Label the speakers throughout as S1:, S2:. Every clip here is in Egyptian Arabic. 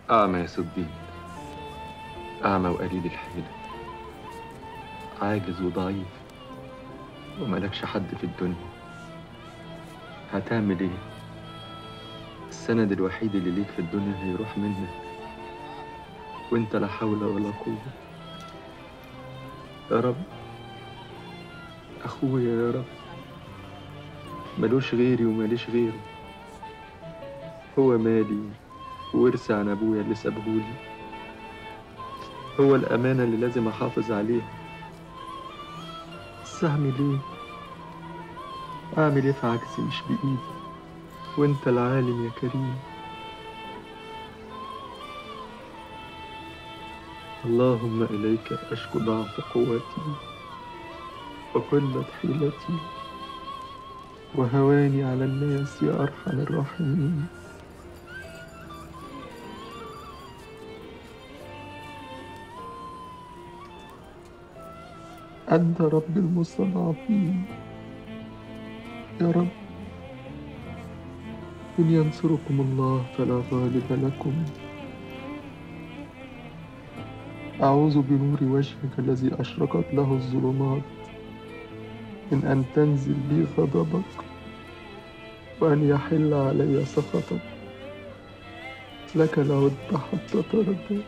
S1: أعمى يا صديق أعمى وقليل الحيلة عاجز وضعيف وملكش حد في الدنيا هتعمل ايه السند الوحيد اللي ليك في الدنيا هيروح منك وانت لا حول ولا قوة يا رب أخويا يا رب ملوش غيري وماليش غيره هو مالي وورثي عن أبويا اللي سابهولي هو الأمانة اللي لازم أحافظ عليها بس أعمل إيه؟ أعمل إيه في عكسي مش بإيدي وأنت العالم يا كريم اللهم إليك أشكو ضعف قوتي وقلة حيلتي وهواني على الناس يا أرحم الراحمين أنت رب المستضعفين يا رب إن ينصركم الله فلا غالب لكم أعوذ بنور وجهك الذي أشرقت له الظلمات من أن تنزل بي غضبك وأن يحل علي سخطك لك العد حتى ترضى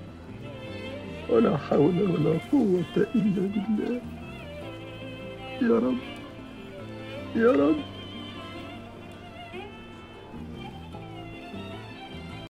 S1: ولا حول ولا قوة إلا بالله يا رب يا رب